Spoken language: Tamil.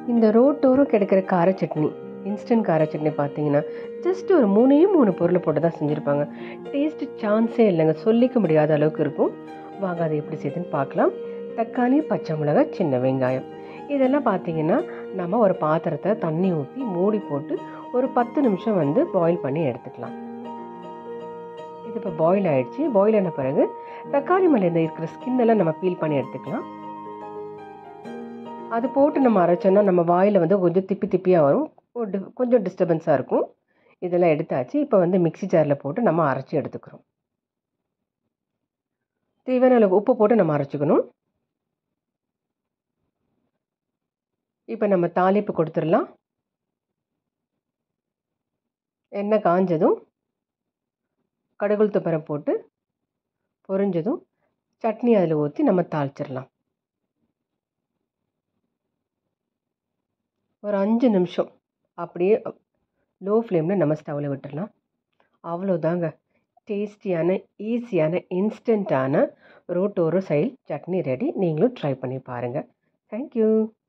இந்த ரோட்டோரம் கிடைக்கிற கார சட்னி இன்ஸ்டன்ட் கார சட்னி பார்த்தீங்கன்னா ஜஸ்ட் ஒரு மூணே மூணு பொருளை போட்டு தான் செஞ்சுருப்பாங்க டேஸ்ட் சான்ஸே இல்லைங்க சொல்லிக்க முடியாத அளவுக்கு இருக்கும் வாங்க அதை எப்படி செய்யுதுன்னு பார்க்கலாம் தக்காளி பச்சை மிளகாய் சின்ன வெங்காயம் இதெல்லாம் பார்த்தீங்கன்னா நம்ம ஒரு பாத்திரத்தை தண்ணி ஊற்றி மூடி போட்டு ஒரு பத்து நிமிஷம் வந்து பாயில் பண்ணி எடுத்துக்கலாம் இது இப்போ பாயில் ஆயிடுச்சு பாயில் ஆன பிறகு தக்காளி மேலே இந்த இருக்கிற ஸ்கின் எல்லாம் நம்ம பீல் பண்ணி எடுத்துக்கலாம் அது போட்டு நம்ம அரைச்சோன்னா நம்ம வாயில் வந்து கொஞ்சம் திப்பி திப்பியாக வரும் ஒரு டி- கொஞ்சம் டிஸ்டர்பன்ஸாக இருக்கும் இதெல்லாம் எடுத்தாச்சு இப்போ வந்து மிக்ஸி ஜாரில் போட்டு நம்ம அரைச்சி எடுத்துக்கிறோம் தேவையான அளவு உப்பு போட்டு நம்ம அரைச்சிக்கணும் இப்போ நம்ம தாளிப்பு கொடுத்துடலாம் எண்ணெய் காஞ்சதும் கடுகுள் துப்பரம் போட்டு பொரிஞ்சதும் சட்னி அதில் ஊற்றி நம்ம தாளிச்சிடலாம் ஒரு அஞ்சு நிமிஷம் அப்படியே லோ ஃப்ளேமில் நம்ம ஸ்டவ்வில் விட்டுடலாம் அவ்வளோதாங்க டேஸ்டியான ஈஸியான இன்ஸ்டண்ட்டான ரோட்டோரோ சைல் சட்னி ரெடி நீங்களும் ட்ரை பண்ணி பாருங்கள் தேங்க்யூ